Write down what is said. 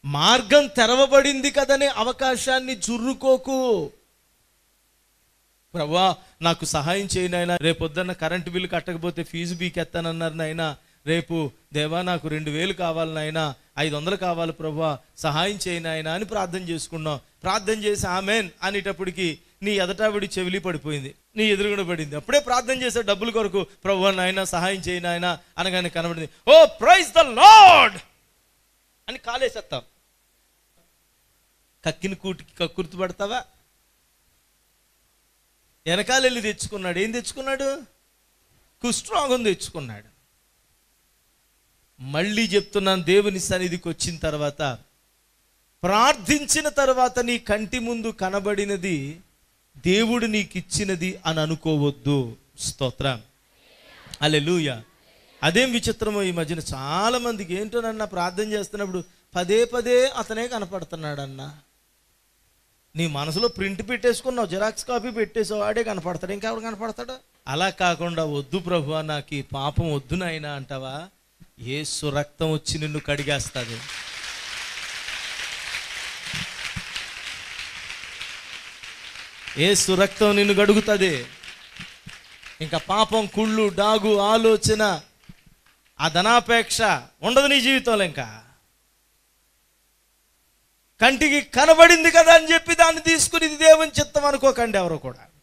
మార్గం తెరవబడింది కదనే అవకాశాన్ని జుర్రుకోకు ప్రభా నాకు సహాయం చేయి నాయనా రేపొద్దున్న కరెంటు బిల్లు కట్టకపోతే ఫీజు బీకెత్తానన్నారు నాయనా రేపు దేవా నాకు రెండు వేలు కావాలి నాయనా ఐదు వందలు కావాలి ప్రభా సహాయం చేయి నాయనా అని ప్రార్థన చేసుకున్నాం ప్రార్థన చేసి ఆమెన్ అనేటప్పటికి నీ ఎదటావిడి చెవిలి పడిపోయింది నీ ఎదురుగున పడింది అప్పుడే ప్రార్థన చేసే డబ్బుల కొరకు ప్రభు నాయన సహాయం చేయి నాయన అనగానే కనబడింది ఓ ప్రైజ్ ద లార్డ్ అని కాలేసేస్తాం కక్కిన కూటికి కక్కుర్తి పడతావా వెనకాల వెళ్ళి తెచ్చుకున్నాడు ఏం తెచ్చుకున్నాడు కుష్ఠరోగం తెచ్చుకున్నాడు మళ్ళీ చెప్తున్నాను దేవుని సన్నిధికి వచ్చిన తర్వాత ప్రార్థించిన తర్వాత నీ కంటి ముందు కనబడినది దేవుడు నీకు ఇచ్చినది అని అనుకోవద్దు స్తోత్రం అలెలుయ అదేం విచిత్రమో ఈ మధ్యన చాలా మందికి ఏంటోనన్నా ప్రార్థన చేస్తున్నప్పుడు పదే పదే అతనే కనపడుతున్నాడన్నా నీ మనసులో ప్రింట్ పెట్టేసుకున్నావు జిరాక్స్ కాపీ పెట్టేసావు వాడే కనపడతాడు ఇంకెవడు కనపడతాడు అలా కాకుండా వద్దు ప్రభు నాకు ఈ పాపం వద్దు నాయనా అంటావా ఏ రక్తం వచ్చి నిన్ను కడిగేస్తుంది ఏ రక్తం నిన్ను గడుగుతుంది ఇంకా పాపం కుళ్ళు డాగు ఆలోచన ఆ ధనాపేక్ష ఉండదు నీ జీవితంలో ఇంకా కంటికి కనబడింది కదా అని చెప్పి దాన్ని తీసుకుని ఇది దేవుని చిత్తం అనుకోకండి ఎవరు కూడా